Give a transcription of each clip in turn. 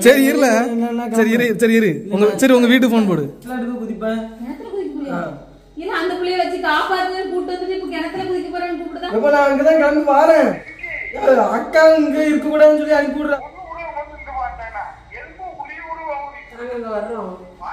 சரி இருல சரி இரு சரி இரு உங்க சரி உங்க வீட்டுக்கு ஃபோன் போடு எடுத்து குதிப்பேன் கிணத்துல குதிக்க போறியா? இல்ல அந்த புள்ளைய வச்சு காப்பாத்துன்னு கூப்பிட்டு வந்துட்டு இப்ப கிணத்துல குதிக்க போறேன்னு கூப்பிடுதா எப்ப நான் அங்கதான் கிளம்பி வரேன் ஏய், அக்கா இங்க இருக்க கூடாதுன்னு சொல்லி அனுப்பி விடுறேன் நாங்க இங்க வர்றோம்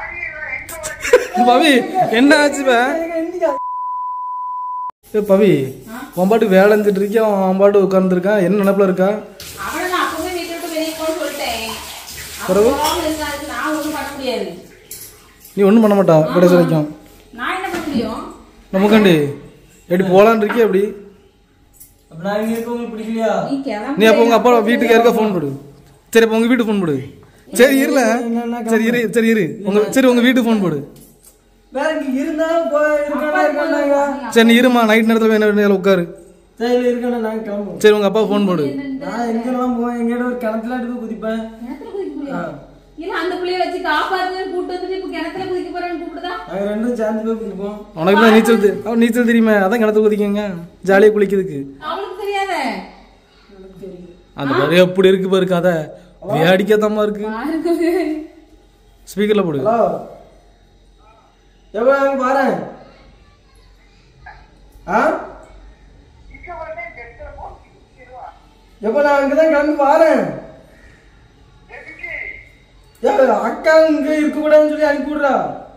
பவி என்ன ஆச்சு பா ஏங்க, இன்னைக்கு ஏ பவி உன் பாட்டு வேலை செஞ்சுட்டு இருக்கியா அவன் பாட்டு உட்காந்துருக்கான் என்ன நினப்புல இருக்கா அவனை நான் அப்பவே வீட்டை விட்டு வெளியே போன்னு சொல்லிட்டேன் பிறகு? அவன் போகாம இருந்தா அதுக்கு நான் ஒண்ணும் பண்ண முடியாது நீ ஒன்றும் பண்ண மாட்டா கடைசி வரைக்கும் நான் என்ன பண்ண முடியும் நமக்காண்டி எப்படி போலான்னு இருக்கியா எப்படி அப்ப நான் இங்க இருக்க உங்களுக்கு பிடிக்கலையா நீ கிளம்பு நீ அப்போ உங்க அப்பா வீட்டுக்கு யாருக்கா ஃபோன் போடு சரி அப்போ உங்க வீட்டுக்கு ஃபோன் போடு சரி இருல சரி இரு சரி இரு உங்க சரி உங்க வீட்டுக்கு ஃபோன் போடு வேற இங்க இருந்தாலும் போய் இருக்கா இருக்காங்க சரி நீ இருமா நைட் நேரத்தில் வேணும் நேரம் உட்காரு சரி இருக்கா நாங்க கிளம்புவோம் சரி உங்க அப்பா ஃபோன் போடு நான் எங்கெல்லாம் போவேன் எங்கேயாவது ஒரு கிணத்துல எடுத்து குதிப்பேன் கிணத்துல குதிக்க போறியா? இல்ல அந்த புள்ளைய வச்சு காப்பாத்துன்னு கூப்பிட்டு வந்துட்டு இப்ப கிணத்துல குதிக்க போறேன்னு கூப்பிடுதா நாங்க ரெண்டும் சேர்ந்து போய் குதிப்போம் உனக்கு தான் நீச்சல் தெ- அவன் நீச்சல் தெரியுமே அதான் கிணத்து குதிக்கங்க ஜாலியாக குளிக்கிறதுக்கு அவளுக்கு தெரியாத அந்த பாரு எப்படி இருக்கு பாரு கதை வேடிக்கைத்தமா இருக்கு பாருங்க ஸ்பீக்கர்ல போடு ஹலோ எவ்வளோ அங்க பாறேன் ஆ எப்போ நான் அங்கதான் கிளம்பி வரேன் ஏய், அக்கா இங்க இருக்க கூடாதுன்னு சொல்லி அனுப்பி விடுறா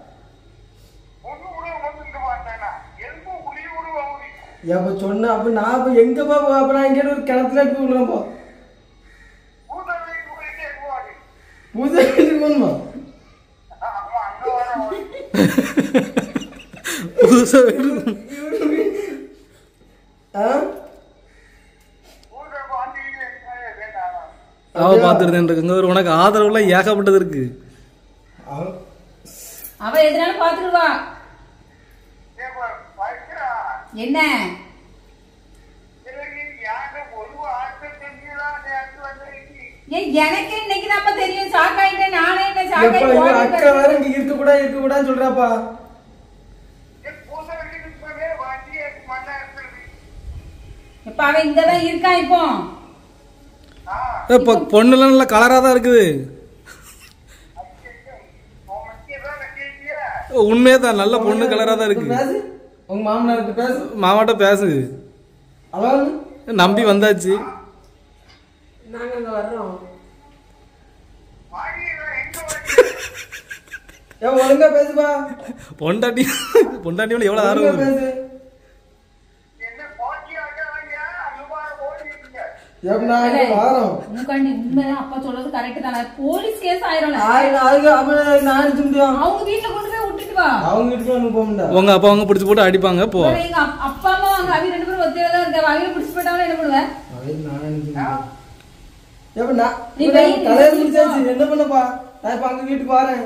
எப்ப சொன்ன அப்ப நான் அப்ப எங்க போ அப்ப நான் எங்கேயாவது ஒரு கிணத்துல எடுத்து விடுறேன் போ புது வீட்டுக்கு போகணுமா புதுசா வீடு. ஆ அவ பாத்துருந்தேன் இருக்குங்க ஒரு உனக்கு ஆதரவுலாம் ஏகப்பட்டது இருக்கு அவ- அவ எதுனாலும் பாத்துக்கிடுவா என்ன ஏய், எனக்கு இன்னைக்கு தான் தெரியும் சாக்காயிட்டேன் நானே என்ன எப்ப சாக்காய் இங்க ஓடி அக்கா வேற இங்க இருக்க கூடாது இருக்க கூடாதுன்னு சொல்றாப்பா இப்ப அவன் இங்கதான் இருக்கான் இப்போ ஏ, பொ- பொண்ணுலாம் நல்லா கலரா தான் இருக்குது உண்மையே தான் நல்ல பொண்ணு கலரா தான் இருக்கு பேசு உங்க மாமனார்கிட்ட பேசு மாமாட்ட பேசு ஹலோ நம்பி வந்தாச்சு நாங்க இங்க வர்றோம் ஏன் ஒழுங்கா பேசுப்பா பொண்டாட்டி பொண்டாட்டியோட எவ்வளவு ஒழுங்கா ஆர்வம் இருக்கு பேசு எப்ப நான் இங்க வரோம் முக்காண்டி உண்மைதான் அப்பா சொல்றது கரெக்ட் தானே போலீஸ் கேஸ் ஆயிரும் ஆயிரம் அதுக்கு அப்ப நான் அடிச்சு முடியும் அவங்க வீட்டுல கொண்டு போய் விட்டுட்டு வா அவங்க வீட்டுக்கு ஒண்ணு போக முடியாது உங்க அப்பா அவங்க பிடிச்சு போட்டு அடிப்பாங்க போ இப்ப எங்க அப்- அப்பா அம்மா அவங்க அவங்க ரெண்டு பேரும் ஒத்தையில தான் இருக்காங்க அவங்க பிடிச்சு போயிட்டாலும் என்ன பண்ணுவேன் அதுக்கு நான் அடிச்சு முடியும். எப்ப நான் நீ இப்ப வெளிய நான் கல்யாணம் நின்னு முடிச்சாச்சு என்ன பண்ணப்பா நான் இப்ப அங்க வீட்டுக்கு வரேன்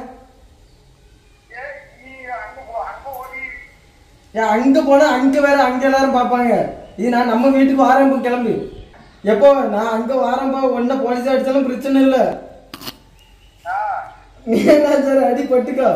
ஏன் அங்க போனா அங்க வேற அங்க எல்லாரும் பாப்பாங்க இது நான் நம்ம வீட்டுக்கு வரேன் இப்போ கிளம்பு எப்போ நான் அங்க வரேன்ப்பா ஒன்ன போலீஸ் அடிச்சாலும் பிரச்சனை இல்ல நீ என்ன சார் அடி பட்டுக்கா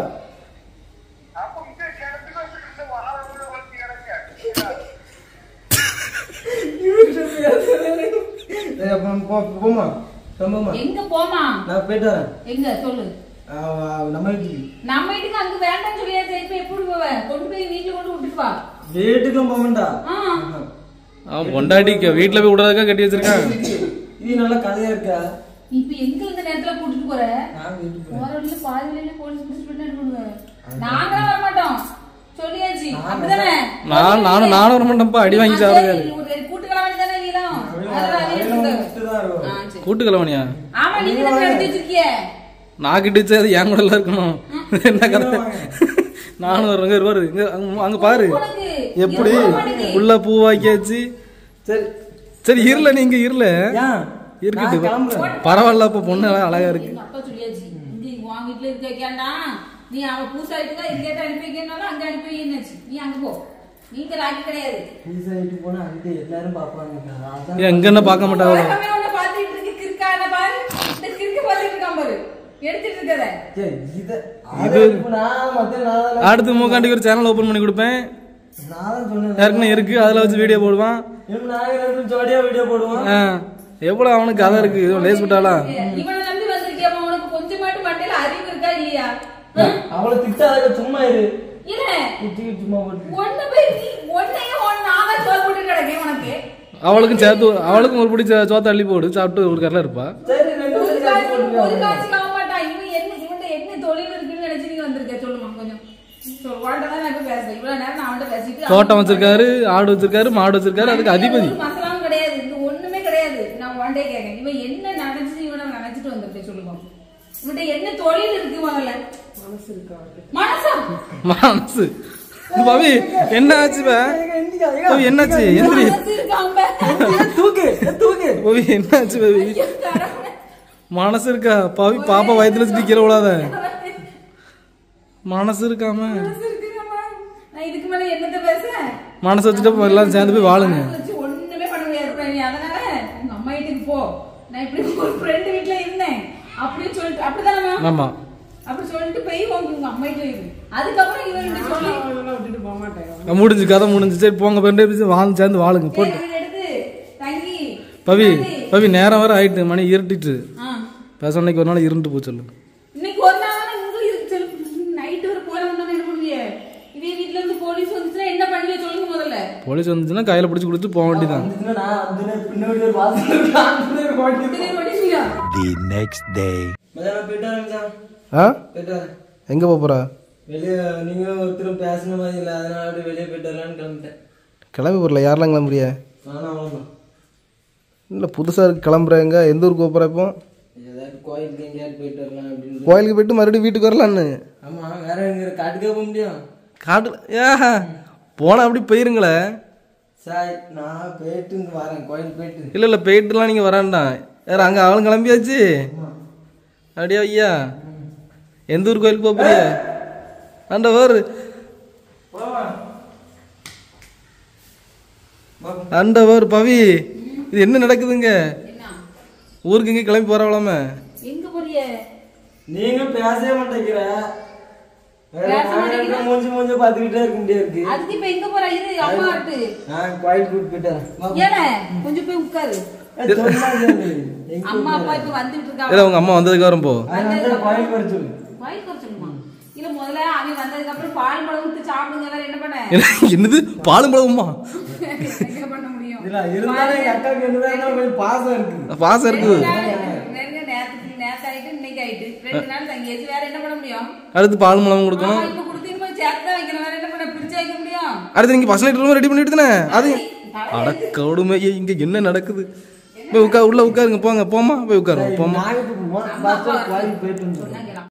ஏய், அப்ப போ- போம்மா போம்மா எங்க போமா நான் போயிட்டு வரேன் எங்க சொல்லு ஆ, வா, நம்ம வீட்டுக்கு நம்ம வீட்டுக்கு அங்க வேண்டாம்னு சொல்லியா இப்ப எப்படி போவேன் கொண்டு போய் வீட்டுல கொண்டு விட்டுட்டு வா வீட்டுக்கும் போக வேண்டாம் ஆ. அவன் பொண்டாட்டி வீட்டுல போய் விடுறதுக்கா கட்டி வச்சிருக்கான் இது நல்ல கதையா இருக்கா இப்ப எங்க இந்த நேரத்துல கூட்டிட்டு போற நான் வீட்டுக்கு போறேன். போற வழியில பாதி வழியில போலீஸ் பிடிச்சு போயிட்டு என்ன பண்ணுவேன் நாங்களும் வர மாட்டோம் சொல்லியாச்சு அப்படிதானே நான் நானும் நானும் வர மாட்டேன்ப்பா அடி வாங்கி சாப்பிடுறாரு கூட்டுக்கலாம் வேண்டியதானே நீலாம் அதெல்லாம் அவன் வெளிய அவன் எடுத்துட்டு விட்டுட்டு தான் வா. ஆ, வருவான். சரி. கூட்டு கலவனியா ஆமா நீங்க தான் எடுத்து வச்சிருக்கிய நான் கிட்ட அது என் கூட எல்லாம் இருக்கணும் என்ன கதை நானும் வருவேங்க வருவாரு இங்க அங்க- அங்க பாரு உனக்கு எப்படி இது போட மாட்டேங்குது. உள்ள பூ வாக்கியாச்சு சரி சரி இருல நீங்க இருல ஏன் இருக்கட்டு நான் கிளம்புறேன் பரவாயில்ல இப்ப பொண்ணு எல்லாம் அழகா இருக்கு எங்க அப்பா சொல்லியாச்சு இங்க உன் வீட்டுல இருக்க வைக்காண்டா நீ அவ பூசாயிட்டு இருக்கேட்ட அனுப்பி வைக்கனாலும் அங்க அனுப்பி வைக்கணுச்சு நீ அங்க போ நீங்க ராக்கி கிடையாது புதுசா வீட்டுக்கு போனா அங்க எல்லாரும் பாப்பாங்க அதான் ஏன் எங்க என்ன பார்க்க மாட்டாங்க உலகமே உன்னை பார்த்துட்டு இருக்கு கிறுக்கான பாரு இந்த கிறுக்கு பார்த்துட்டு இருக்கான் பாரு எடுத்துட்டு இருக்கத சரி, இத அது இப்ப நான் மத்த நான் தான் அடுத்து மூக்காண்டிக்கு ஒரு சேனல் ஓபன் பண்ணி கொடுப்பேன் நான் தான் சொன்னேன் ஏற்கனவே இருக்கு அதுல வச்சு வீடியோ போடுவான் இவன் நாங்க ரெண்டு ஜோடியா வீடியோ போடுவோம் ஆ, எவ்வளவு அவனுக்கு கதை இருக்கு லேஸ் விட்டாலா இவனை நம்பி வந்திருக்கியப்ப உனக்கு இல்லையா ஆ? அவளை திட்டாத சும்மா இரு இல்ல திட்டிட்டு சும்மா போட்டு ஒண்ணு போய் நீ ஒன்னையும் ஒண்ணு நான் தான் சோறு போட்டு கிடக்கேன் உனக்கு அவளுக்கும் சேர்த்து அவளுக்கும் ஒரு பிடி சோ- சோத்த அள்ளி போடு சாப்பிட்டு ஒரு கரல இருப்பா சரி ரெண்டு ஒரு பேரும் காட்சி சேர்த்து ஒரு போட்டுக்கலாம். காட்சி காம மாட்டான் இவன் என்ன இவன்ட்ட என்ன தொழில் இருக்குன்னு நினைச்சு நீ வந்திருக்க சொல்லுமா கொஞ்சம் சொல், உன்கிட்ட தான் நான் இப்ப பேசுறேன் இவ்வளவு நேரம் நான் அவன்கிட்ட பேசிட்டு தோட்டம் வச்சிருக்காரு ஆடு வச்சிருக்காரு மாடு வச்சிருக்காரு அதுக்கு அதிபதி ஒரு மசாலாவும் கிடையாது இது ஒண்ணுமே கிடையாது நான் ஒன்டே கேட்கேன் இவன் என்ன நினைச்சு இவனை நினைச்சிட்டு வந்திருக்க சொல்லுமா இவன்ட்ட என்ன தொழில் இருக்கு முதல்ல மனசா மனசு பவி என்ன ஆச்சு பா ஏங்க, எந்திரிக்கா, ஏங்க. பவி என்னாச்சு எந்திரி மனசு இருக்காம்ப ஏ, தூக்கு ஏ, தூக்கு பவி என்னாச்சு பவி ஐயோ, கடவுளே. மனசு இருக்கா பவி பாப்பா வயித்துல வச்சுட்டு கீழே விழாத மனசு இருக்காம மனசு இருக்குங்கம்மா. நான் இதுக்கு மேல என்னத்த பேச மனசு வச்சுட்டு எல்லாரும் சேர்ந்து போய் வாழுங்க மனசு வச்சு ஒண்ணுமே பண்ண முடியாது பிரணி. அதனால உங்க அம்மா வீட்டுக்கு போ நான் இப்படி ஒரு ஃப்ரெண்ட் வீட்ல இருந்தேன் அப்படின்னு சொல்லிட்டு அப்படிதானே ஆமா அப்படி சொல்லிட்டு போய் உங்க உங்க அம்மா வீட்ல இரு அதுக்கப்புறம் இவன் இப்படி சொல்லி அவளெல்லாம் விட்டுட்டு போக மாட்டேன் முடிஞ்சு கதை முடிஞ்சு சரி போங்க ரெண்டு பேரும் வாழ்ந்து சேர்ந்து வாழுங்க போட்டு வீடு எடுத்து தங்கி பவி தங்கி. பவி நேரம் வர ஆயிட்டு மணி இருட்டிட்டு ஆ. பேச அன்னைக்கு ஒரு நாள் இருண்டு போச்சு சொல்லு இன்னைக்கு ஒரு நாள் தானே இங்க இருக்கு நைட்டு வரை போல வந்தோன்னு என்ன பண்ணுவீங்க இவன் வீட்ல இருந்து போலீஸ் வந்துச்சுன்னா என்ன பண்ணுவீங்க சொல்லுங்க முதல்ல போலீஸ் வந்துச்சுன்னா கையில பிடிச்சி கொடுத்து போக வேண்டியதான் வந்துச்சுன்னா நான் வந்து பின்னாடி ஒரு வாசல் இருக்கு, அந்த ஒரு வாட்டி திடீர்னு ஓடிச்சுங்களா? The next day. மச்சான், போயிட்டு வரேன் மச்சான். ஆ போயிட்டு வரேன். எங்க போறா வெளியே நீங்க ஒருத்தரும் பேசின மாதிரி இல்லை அதனால அப்படியே வெளியே போயிட்டு வரலான்னு கிளம்பிட்டேன் கிளம்பி போறல யாரெல்லாம் கிளம்புறிய நானும் அவ்வளோதான் இல்லை புதுசா இருக்கு கிளம்புறாங்க எந்த ஊருக்கு போற இப்போ ஏதாவது கோயிலுக்கு எங்கேயாவது போயிட்டு வரலாம் அப்படின்னு கோயிலுக்கு போயிட்டு மறுபடியும் வீட்டுக்கு வரலான்னு ஆமா வேற எங்க காட்டுக்கே போக முடியும் காட்டு ஏ போனா அப்படி போயிருங்களே சாய் நான் போயிட்டு இங்க வரேன் கோயில் போயிட்டு இல்ல இல்ல போயிட்டுலாம் நீங்க வரான்டாம் வேற அங்க அவளும் கிளம்பியாச்சு அப்படியா ஐயா எந்த ஊர் கோயிலுக்கு போக போறிய ஆண்டவர் ஆண்டவர் பவி இது என்ன நடக்குதுங்க என்ன ஊருக்கு எங்க கிளம்பி போறவளாம எங்க போறிய நீங்க பேசவே மாட்டேங்கிற வேற பேச நான் மாட்டேங்கிற? ரெண்டு மூஞ்சி மூஞ்சி பார்த்துக்கிட்டே இருக்க முடியாது அதுக்கு இப்ப எங்க போற இரு அம்மா ஆட்டு நான் கோயிலுக்கு கூட்டிட்டு போயிட்டேன் வா. ஏன கொஞ்சம் போய் உட்காரு ஏய், சொன்னா கேளு. எங்க அம்மா அப்பா இப்ப வந்துட்டு இல்ல இருக்காங்க உங்க அம்மா வந்ததுக்கு வரும் போ அதனால தான் கோயிலுக்கு வர சொல்லு வாய் குறைச்சணுமா இல்ல முதல்ல அவன் வந்ததுக்கு அப்புறம் பால் பழம் ஊத்தி சாப்பிடுங்க வேற என்ன பண்ண என்ன- என்னது பாலும் பழமுமா என்ன பண்ண முடியும் இல்ல இருந்தாலும் எங்க அக்காவுக்கு என்னதான் கொஞ்சம் பாசம் இருக்கு பாசம் இருக்குது நெருங்க நேரத்துக்கு நேத்து ஆயிட்டு இன்னைக்கு ஆயிட்டு ரெண்டு நாள் தங்கியாச்சு வேற என்ன பண்ண முடியும் அடுத்து பால் பழம் கொடுக்கணும் ஆமா, இப்ப கொடுத்து போய் சேர்த்து தான் வைக்கணும் வேற என்ன பண்ண பிரிச்சு வைக்க முடியும் அடுத்து நீங்க பசங்க ரூம் ரெடி பண்ணிட்டு தானே அது தலை அட கொடுமை இங்க என்ன நடக்குது போய் உட்கார் உள்ள உட்காருங்க போங்க போமா போய் உட்காருங்க போமா நாங்க இப்போ கோயிலுக்கு போயிட்டு வந்துடுறோம் சொன்னாங்க